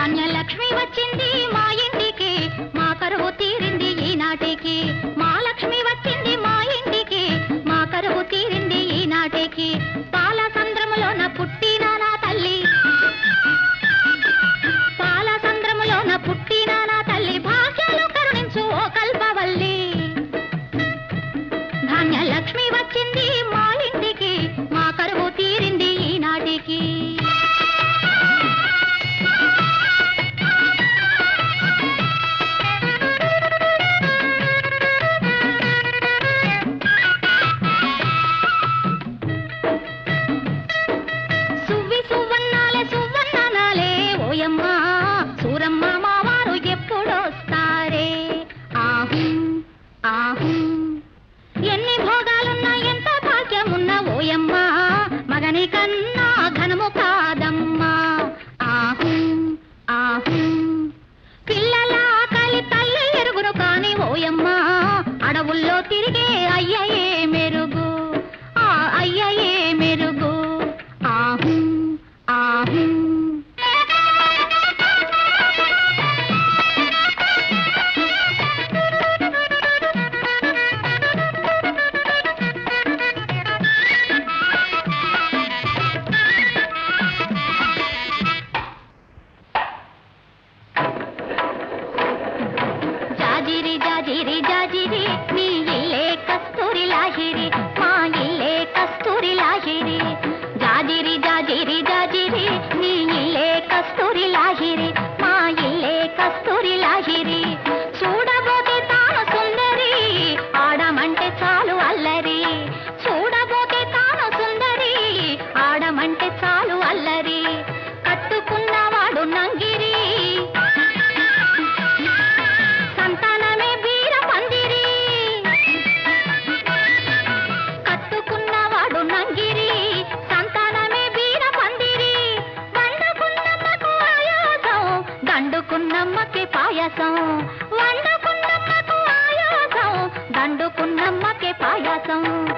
ధాన్యలక్ష్మి వచ్చింది మా ఇంటికి మా కరువు తీరింది ఈనాటికి మా లక్ష్మి వచ్చింది మా ఇంటికి మా కరువు తీరింది ఈనాటికి పాల సంద్రములోన పుట్టిన నా తల్లి పాల సంద్రములోన పుట్టిన నా తల్లి భాగ్యాలు కరుణించు ఓ కల్పవల్లి ధాన్యలక్ష్మి వచ్చింది మా ఇంటికి మా కరువు తీరింది ఈనాటికి సువ్వి సువ్వన్నాలే సువ్వన్నాలే ఓయమ్మ సూరమ్మ మావారు ఎప్పుడొస్తారే ఆహు ఆహు ఎన్ని భోగాలున్నా ఎంత భాగ్యమున్నా ఓయమ్మ మగని కన్నా ఘనము కాదమ్మా ఆహు ఆహు పిల్లల ఆకలి తల్లి ఎరుగును కాని ఓయమ్మ అడవుల్లో తిరిగే అయ్యయే మెరుగు ఆ అయ్యయే మెరుగు ఆహు ఆహు జాజిరి జాజిరి జాజిరి నీ ఇల్లే కస్తూరి లాహిరి మా ఇల్లే కస్తూరి లాహిరి జాజిరి జాజిరి జాజిరి నీ ఇల్లే కస్తూరి లాహిరి మా ఇల్లే కస్తూరి లాహిరి చూడబోతే తాను సుందరి ఆడమంటే చాలు అల్లరి చూడబోతే తాను సుందరి ఆడమంటే చాలు అల్లరి కట్టుకున్నవాడు నంగిరి సంతానమే వీర పందిరి కట్టుకున్నవాడు నంగిరి సంతానమే వీర పందిరి వండుకున్నమ్మకు ఆయాసం దండుకున్నమ్మకి పాయసం వండుకున్నమ్మకు ఆయాసం దండుకున్నమ్మకి పాయసం